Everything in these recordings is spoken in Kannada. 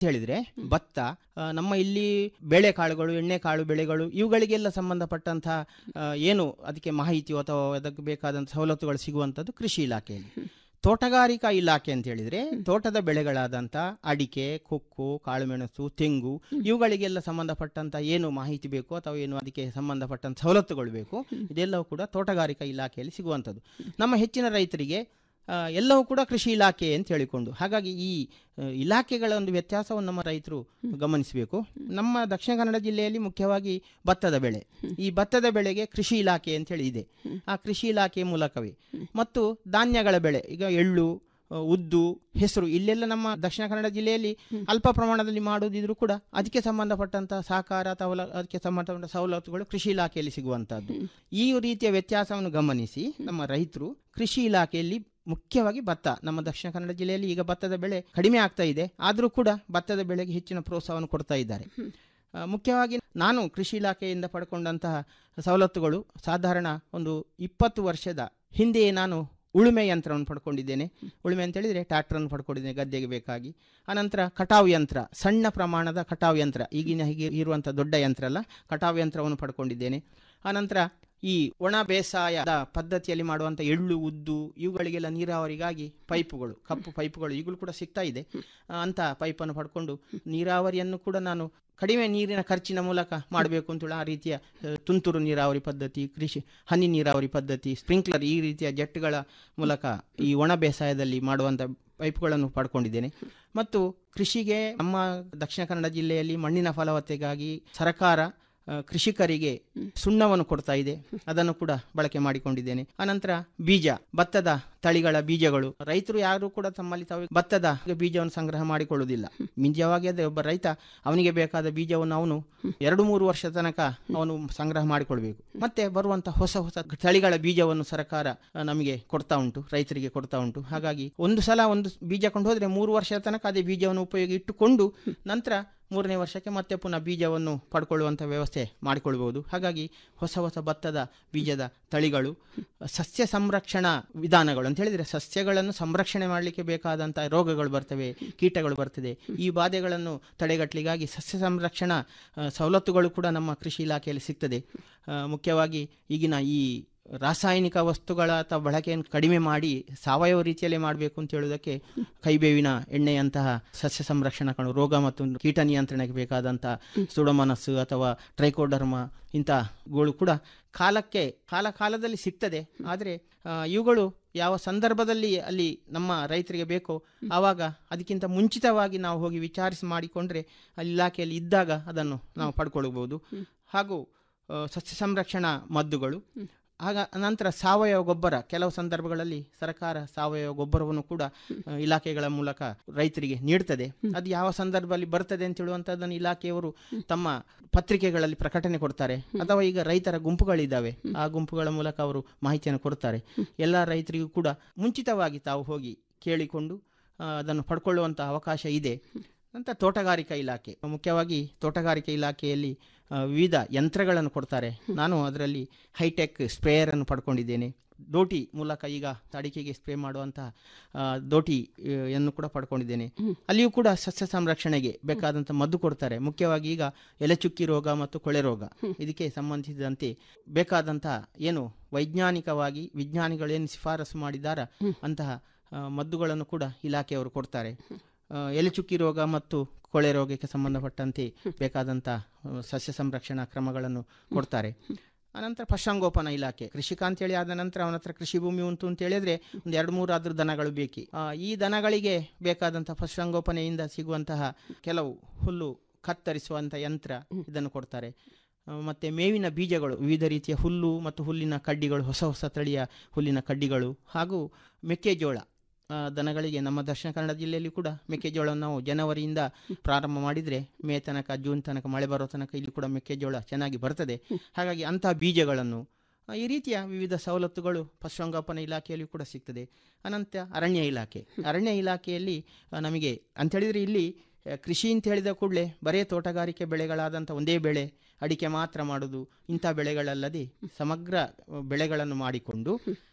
ಹೇಳಿದ್ರೆ ಭತ್ತ ಆ, ನಮ್ಮ ಇಲ್ಲಿ ಬೇಳೆಕಾಳುಗಳು ಎಣ್ಣೆಕಾಳು ಬೆಳೆಗಳು ಇವುಗಳಿಗೆಲ್ಲ ಸಂಬಂಧಪಟ್ಟಂತಹ ಆ, ಏನು ಅದಕ್ಕೆ ಮಾಹಿತಿಯೋ ಅಥವಾ ಅದಕ್ಕೆ ಬೇಕಾದಂಥ ಸವಲತ್ತುಗಳು ಸಿಗುವಂಥದ್ದು ಕೃಷಿ ಇಲಾಖೆಯಲ್ಲಿ ತೋಟಗಾರಿಕಾ ಇಲಾಖೆ ಅಂತ ಹೇಳಿದ್ರೆ ತೋಟದ ಬೆಳೆಗಳಾದಂಥ ಅಡಿಕೆ ಕೊಕ್ಕು ಕಾಳುಮೆಣಸು ತೆಂಗು ಇವುಗಳಿಗೆಲ್ಲ ಸಂಬಂಧಪಟ್ಟಂತ ಏನು ಮಾಹಿತಿ ಬೇಕು ಅಥವಾ ಏನು ಅದಕ್ಕೆ ಸಂಬಂಧಪಟ್ಟಂತ ಸವಲತ್ತುಗಳು ಬೇಕು ಇದೆಲ್ಲವೂ ಕೂಡ ತೋಟಗಾರಿಕಾ ಇಲಾಖೆಯಲ್ಲಿ ಸಿಗುವಂಥದ್ದು ನಮ್ಮ ಹೆಚ್ಚಿನ ರೈತರಿಗೆ ಆ, ಎಲ್ಲವೂ ಕೂಡ ಕೃಷಿ ಇಲಾಖೆ ಅಂತ ಹೇಳಿಕೊಂಡು ಹಾಗಾಗಿ ಈ ಆ, ಇಲಾಖೆಗಳ ಒಂದು ವ್ಯತ್ಯಾಸವನ್ನು ನಮ್ಮ ರೈತರು ಗಮನಿಸಬೇಕು ನಮ್ಮ ದಕ್ಷಿಣ ಕನ್ನಡ ಜಿಲ್ಲೆಯಲ್ಲಿ ಮುಖ್ಯವಾಗಿ ಭತ್ತದ ಬೆಳೆ ಈ ಭತ್ತದ ಬೆಳೆಗೆ ಕೃಷಿ ಇಲಾಖೆ ಅಂತ ಹೇಳಿ ಇದೆ ಆ ಕೃಷಿ ಇಲಾಖೆ ಮೂಲಕವೇ ಮತ್ತು ಧಾನ್ಯಗಳ ಬೆಳೆ ಈಗ ಎಳ್ಳು ಆ, ಉದ್ದು ಹೆಸರು ಇಲ್ಲೆಲ್ಲ ನಮ್ಮ ದಕ್ಷಿಣ ಕನ್ನಡ ಜಿಲ್ಲೆಯಲ್ಲಿ ಅಲ್ಪ ಪ್ರಮಾಣದಲ್ಲಿ ಮಾಡುವುದಿದ್ರು ಕೂಡ ಅದಕ್ಕೆ ಸಂಬಂಧಪಟ್ಟಂತಹ ಸಹಕಾರ ಅಥವಾ ಅದಕ್ಕೆ ಸಂಬಂಧಪಟ್ಟ ಸವಲತ್ತುಗಳು ಕೃಷಿ ಇಲಾಖೆಯಲ್ಲಿ ಸಿಗುವಂತಹದ್ದು ಈ ರೀತಿಯ ವ್ಯತ್ಯಾಸವನ್ನು ಗಮನಿಸಿ ನಮ್ಮ ರೈತರು ಕೃಷಿ ಇಲಾಖೆಯಲ್ಲಿ ಮುಖ್ಯವಾಗಿ ಭತ್ತ ನಮ್ಮ ದಕ್ಷಿಣ ಕನ್ನಡ ಜಿಲ್ಲೆಯಲ್ಲಿ ಈಗ ಭತ್ತದ ಬೆಳೆ ಕಡಿಮೆ ಆಗ್ತಾ ಇದೆ ಆದರೂ ಕೂಡ ಭತ್ತದ ಬೆಳೆಗೆ ಹೆಚ್ಚಿನ ಪ್ರೋತ್ಸಾಹವನ್ನು ಕೊಡ್ತಾ ಇದ್ದಾರೆ ಆ, ಮುಖ್ಯವಾಗಿ ನಾನು ಕೃಷಿ ಇಲಾಖೆಯಿಂದ ಪಡ್ಕೊಂಡಂತಹ ಸವಲತ್ತುಗಳು ಸಾಧಾರಣ ಒಂದು ಇಪ್ಪತ್ತು ವರ್ಷದ ಹಿಂದೆ ನಾನು ಉಳುಮೆ ಯಂತ್ರವನ್ನು ಪಡ್ಕೊಂಡಿದ್ದೇನೆ ಉಳುಮೆ ಅಂತ ಹೇಳಿದ್ರೆ ಟ್ರ್ಯಾಕ್ಟರನ್ನು ಪಡ್ಕೊಂಡಿದ್ದೇನೆ ಗದ್ದೆಗೆ ಬೇಕಾಗಿ ಅನಂತರ ಕಟಾವು ಯಂತ್ರ ಸಣ್ಣ ಪ್ರಮಾಣದ ಕಟಾವು ಯಂತ್ರ ಈಗಿನ ಹೀಗೆ ಇರುವಂಥ ದೊಡ್ಡ ಯಂತ್ರ ಅಲ್ಲ ಕಟಾವು ಯಂತ್ರವನ್ನು ಪಡ್ಕೊಂಡಿದ್ದೇನೆ ಅನಂತರ ಈ ಒಣ ಬೇಸಾಯದ ಪದ್ಧತಿಯಲ್ಲಿ ಮಾಡುವಂಥ ಎಳ್ಳು ಉದ್ದು ಇವುಗಳಿಗೆಲ್ಲ ನೀರಾವರಿಗಾಗಿ ಪೈಪುಗಳು ಕಪ್ಪು ಪೈಪುಗಳು ಈಗಲೂ ಕೂಡ ಸಿಗ್ತಾ ಇದೆ ಆ, ಅಂತ ಪೈಪನ್ನು ಪಡ್ಕೊಂಡು ನೀರಾವರಿಯನ್ನು ಕೂಡ ನಾನು ಕಡಿಮೆ ನೀರಿನ ಖರ್ಚಿನ ಮೂಲಕ ಮಾಡಬೇಕು ಅಂತೇಳಿ ಆ ರೀತಿಯ ಆ, ತುಂತುರು ನೀರಾವರಿ ಪದ್ಧತಿ ಕೃಷಿ ಹನಿ ನೀರಾವರಿ ಪದ್ಧತಿ ಸ್ಪ್ರಿಂಕ್ಲರ್ ಈ ರೀತಿಯ ಜೆಟ್ಗಳ ಮೂಲಕ ಈ ಒಣ ಬೇಸಾಯದಲ್ಲಿ ಮಾಡುವಂಥ ಪೈಪ್ಗಳನ್ನು ಪಡ್ಕೊಂಡಿದ್ದೇನೆ ಮತ್ತು ಕೃಷಿಗೆ ನಮ್ಮ ದಕ್ಷಿಣ ಕನ್ನಡ ಜಿಲ್ಲೆಯಲ್ಲಿ ಮಣ್ಣಿನ ಫಲವತ್ತೆಗಾಗಿ ಸರ್ಕಾರ ಆ, ಕೃಷಿಕರಿಗೆ ಸುಣ್ಣವನ್ನು ಕೊಡ್ತಾ ಇದೆ ಅದನ್ನು ಕೂಡ ಬಳಕೆ ಮಾಡಿಕೊಂಡಿದ್ದೇನೆ ಅನಂತರ ಬೀಜ ಭತ್ತದ ತಳಿಗಳ ಬೀಜಗಳು ರೈತರು ಯಾರು ಕೂಡ ತಮ್ಮಲ್ಲಿ ತಾವು ಭತ್ತದ ಬೀಜವನ್ನು ಸಂಗ್ರಹ ಮಾಡಿಕೊಳ್ಳುವುದಿಲ್ಲ ನಿಜವಾಗಿ ಅದೇ ಒಬ್ಬ ರೈತ ಅವನಿಗೆ ಬೇಕಾದ ಬೀಜವನ್ನು ಅವನು ಎರಡು ಮೂರು ವರ್ಷ ತನಕ ಅವನು ಸಂಗ್ರಹ ಮಾಡಿಕೊಳ್ಬೇಕು ಮತ್ತೆ ಬರುವಂತ ಹೊಸ ಹೊಸ ತಳಿಗಳ ಬೀಜವನ್ನು ಸರ್ಕಾರ ಆ, ನಮಗೆ ಕೊಡ್ತಾ ಉಂಟು ರೈತರಿಗೆ ಕೊಡ್ತಾ ಉಂಟು ಹಾಗಾಗಿ ಒಂದು ಸಲ ಒಂದು ಬೀಜ ಕೊಂಡು ಹೋದ್ರೆ ಮೂರು ವರ್ಷದ ತನಕ ಅದೇ ಬೀಜವನ್ನು ಉಪಯೋಗ ಇಟ್ಟುಕೊಂಡು ನಂತರ ಮೂರನೇ ವರ್ಷಕ್ಕೆ ಮತ್ತೆ ಪುನಃ ಬೀಜವನ್ನು ಪಡ್ಕೊಳ್ಳುವಂಥ ವ್ಯವಸ್ಥೆ ಮಾಡಿಕೊಳ್ಬಹುದು ಹಾಗಾಗಿ ಹೊಸ ಹೊಸ ಭತ್ತದ ಬೀಜದ ತಳಿಗಳು ಸಸ್ಯ ಸಂರಕ್ಷಣಾ ವಿಧಾನಗಳು ಅಂತ ಹೇಳಿದ್ರೆ ಸಸ್ಯಗಳನ್ನು ಸಂರಕ್ಷಣೆ ಮಾಡಲಿಕ್ಕೆ ಬೇಕಾದಂಥ ರೋಗಗಳು ಬರ್ತವೆ ಕೀಟಗಳು ಬರ್ತದೆ ಈ ಬಾಧೆಗಳನ್ನು ತಡೆಗಟ್ಟಲಿಗಾಗಿ ಸಸ್ಯ ಸಂರಕ್ಷಣಾ ಆ, ಸವಲತ್ತುಗಳು ಕೂಡ ನಮ್ಮ ಕೃಷಿ ಇಲಾಖೆಯಲ್ಲಿ ಸಿಗ್ತದೆ ಆ, ಮುಖ್ಯವಾಗಿ ಈಗಿನ ಈ ರಾಸಾಯನಿಕ ವಸ್ತುಗಳ ಅಥವಾ ಬಳಕೆಯನ್ನು ಕಡಿಮೆ ಮಾಡಿ ಸಾವಯವ ರೀತಿಯಲ್ಲೇ ಮಾಡಬೇಕು ಅಂತ ಹೇಳುವುದಕ್ಕೆ ಕೈಬೇವಿನ ಎಣ್ಣೆಯಂತಹ ಸಸ್ಯ ಸಂರಕ್ಷಣಾ ರೋಗ ಮತ್ತು ಕೀಟ ನಿಯಂತ್ರಣಕ್ಕೆ ಬೇಕಾದಂತಹ ಸುಡಮನಸ್ಸು ಅಥವಾ ಟ್ರೈಕೋಡರ್ಮ ಇಂಥಗಳು ಕೂಡ ಕಾಲಕ್ಕೆ ಕಾಲ ಕಾಲದಲ್ಲಿ ಸಿಗ್ತದೆ ಆದರೆ ಆ, ಇವುಗಳು ಯಾವ ಸಂದರ್ಭದಲ್ಲಿ ಅಲ್ಲಿ ನಮ್ಮ ರೈತರಿಗೆ ಬೇಕೋ ಆವಾಗ ಅದಕ್ಕಿಂತ ಮುಂಚಿತವಾಗಿ ನಾವು ಹೋಗಿ ವಿಚಾರಿಸಿ ಮಾಡಿಕೊಂಡ್ರೆ ಅಲ್ಲಿ ಇಲಾಖೆಯಲ್ಲಿ ಇದ್ದಾಗ ಅದನ್ನು ನಾವು ಪಡ್ಕೊಳ್ಬೋದು ಹಾಗೂ ಆ, ಸಸ್ಯ ಸಂರಕ್ಷಣಾ ಮದ್ದುಗಳು ಆಗ ನಂತರ ಸಾವಯವ ಗೊಬ್ಬರ ಕೆಲವು ಸಂದರ್ಭಗಳಲ್ಲಿ ಸರ್ಕಾರ ಸಾವಯವ ಗೊಬ್ಬರವನ್ನು ಕೂಡ ಆ, ಇಲಾಖೆಗಳ ಮೂಲಕ ರೈತರಿಗೆ ನೀಡ್ತದೆ ಅದು ಯಾವ ಸಂದರ್ಭದಲ್ಲಿ ಬರ್ತದೆ ಅಂತ ಹೇಳುವಂಥದ್ದನ್ನು ಇಲಾಖೆಯವರು ತಮ್ಮ ಪತ್ರಿಕೆಗಳಲ್ಲಿ ಪ್ರಕಟಣೆ ಕೊಡ್ತಾರೆ ಅಥವಾ ಈಗ ರೈತರ ಗುಂಪುಗಳಿದ್ದಾವೆ ಆ ಗುಂಪುಗಳ ಮೂಲಕ ಅವರು ಮಾಹಿತಿಯನ್ನು ಕೊಡ್ತಾರೆ ಎಲ್ಲ ರೈತರಿಗೂ ಕೂಡ ಮುಂಚಿತವಾಗಿ ತಾವು ಹೋಗಿ ಕೇಳಿಕೊಂಡು ಆ, ಅದನ್ನು ಪಡ್ಕೊಳ್ಳುವಂಥ ಅವಕಾಶ ಇದೆ ನಂತರ ತೋಟಗಾರಿಕಾ ಇಲಾಖೆ ಮುಖ್ಯವಾಗಿ ತೋಟಗಾರಿಕೆ ಇಲಾಖೆಯಲ್ಲಿ ಆ, ವಿವಿಧ ಯಂತ್ರಗಳನ್ನು ಕೊಡ್ತಾರೆ ನಾನು ಅದರಲ್ಲಿ ಹೈಟೆಕ್ ಸ್ಪ್ರೇಯರನ್ನು ಪಡ್ಕೊಂಡಿದ್ದೇನೆ ದೋಟಿ ಮೂಲಕ ಈಗ ಅಡಿಕೆಗೆ ಸ್ಪ್ರೇ ಮಾಡುವಂತಹ ಆ, ದೋಟಿ ಆ, ಯನ್ನು ಕೂಡ ಪಡ್ಕೊಂಡಿದ್ದೇನೆ ಅಲ್ಲಿಯೂ ಕೂಡ ಸಸ್ಯ ಸಂರಕ್ಷಣೆಗೆ ಬೇಕಾದಂಥ ಮದ್ದು ಕೊಡ್ತಾರೆ ಮುಖ್ಯವಾಗಿ ಈಗ ಎಲೆಚುಕ್ಕಿ ರೋಗ ಮತ್ತು ಕೊಳೆ ರೋಗ ಇದಕ್ಕೆ ಸಂಬಂಧಿಸಿದಂತೆ ಬೇಕಾದಂಥ ಏನು ವೈಜ್ಞಾನಿಕವಾಗಿ ವಿಜ್ಞಾನಿಗಳೇನು ಶಿಫಾರಸು ಮಾಡಿದಾರ ಅಂತಹ ಆ, ಮದ್ದುಗಳನ್ನು ಕೂಡ ಇಲಾಖೆಯವರು ಕೊಡ್ತಾರೆ ಆ, ಎಲೆಚುಕ್ಕಿ ರೋಗ ಮತ್ತು ಕೊಳೆ ರೋಗಕ್ಕೆ ಸಂಬಂಧಪಟ್ಟಂತೆ ಬೇಕಾದಂಥ ಆ, ಸಸ್ಯ ಸಂರಕ್ಷಣಾ ಕ್ರಮಗಳನ್ನು ಕೊಡ್ತಾರೆ ಅನಂತರ ಪಶುಸಂಗೋಪನಾ ಇಲಾಖೆ ಕೃಷಿಕ ಅಂತೇಳಿ ಆದ ನಂತರ ಅವನ ಹತ್ರ ಕೃಷಿ ಭೂಮಿ ಉಂಟು ಅಂತ ಹೇಳಿದ್ರೆ ಒಂದು ಎರಡು ಮೂರು ಆದ್ರೂ ದನಗಳು ಬೇಕಿ ಆ, ಈ ದನಗಳಿಗೆ ಬೇಕಾದಂತಹ ಪಶುಸಂಗೋಪನೆಯಿಂದ ಸಿಗುವಂತಹ ಕೆಲವು ಹುಲ್ಲು ಕತ್ತರಿಸುವಂಥ ಯಂತ್ರ ಇದನ್ನು ಕೊಡ್ತಾರೆ ಆ, ಮತ್ತೆ ಮೇವಿನ ಬೀಜಗಳು ವಿವಿಧ ರೀತಿಯ ಹುಲ್ಲು ಮತ್ತು ಹುಲ್ಲಿನ ಕಡ್ಡಿಗಳು ಹೊಸ ಹೊಸ ತಳಿಯ ಹುಲ್ಲಿನ ಕಡ್ಡಿಗಳು ಹಾಗೂ ಮೆಕ್ಕೆಜೋಳ ಆ, ದನಗಳಿಗೆ ನಮ್ಮ ದಕ್ಷಿಣ ಕನ್ನಡ ಜಿಲ್ಲೆಯಲ್ಲಿ ಕೂಡ ಮೆಕ್ಕೆಜೋಳವನ್ನು ನಾವು ಜನವರಿಯಿಂದ ಪ್ರಾರಂಭ ಮಾಡಿದರೆ ಮೇ ತನಕ ಜೂನ್ ತನಕ ಮಳೆ ಬರೋ ತನಕ ಇಲ್ಲಿ ಕೂಡ ಮೆಕ್ಕೆಜೋಳ ಚೆನ್ನಾಗಿ ಬರ್ತದೆ ಹಾಗಾಗಿ ಅಂತಹ ಬೀಜಗಳನ್ನು ಆ, ಈ ರೀತಿಯ ವಿವಿಧ ಸವಲತ್ತುಗಳು ಪಶುಸಂಗೋಪನಾ ಇಲಾಖೆಯಲ್ಲಿ ಕೂಡ ಸಿಗ್ತದೆ ಅನಂತರ ಅರಣ್ಯ ಇಲಾಖೆ ಅರಣ್ಯ ಇಲಾಖೆಯಲ್ಲಿ ಆ, ನಮಗೆ ಅಂಥೇಳಿದರೆ ಇಲ್ಲಿ ಆ, ಕೃಷಿ ಅಂತ ಹೇಳಿದ ಕೂಡಲೇ ಬರೇ ತೋಟಗಾರಿಕೆ ಬೆಳೆಗಳಾದಂಥ ಒಂದೇ ಬೆಳೆ ಅಡಿಕೆ ಮಾತ್ರ ಮಾಡೋದು ಇಂಥ ಬೆಳೆಗಳಲ್ಲದೆ ಸಮಗ್ರ ಆ, ಬೆಳೆಗಳನ್ನು ಮಾಡಿಕೊಂಡು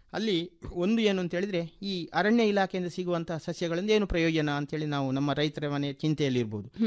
ಅಲ್ಲಿ ಒಂದು ಏನು ಅಂತ ಹೇಳಿದ್ರೆ ಈ ಅರಣ್ಯ ಇಲಾಖೆಯಿಂದ ಸಿಗುವಂತಹ ಸಸ್ಯಗಳಿಂದ ಏನು ಪ್ರಯೋಜನ ಅಂತೇಳಿ ನಾವು ನಮ್ಮ ರೈತರ ಮನೆ ಚಿಂತೆಯಲ್ಲಿ ಇರ್ಬೋದು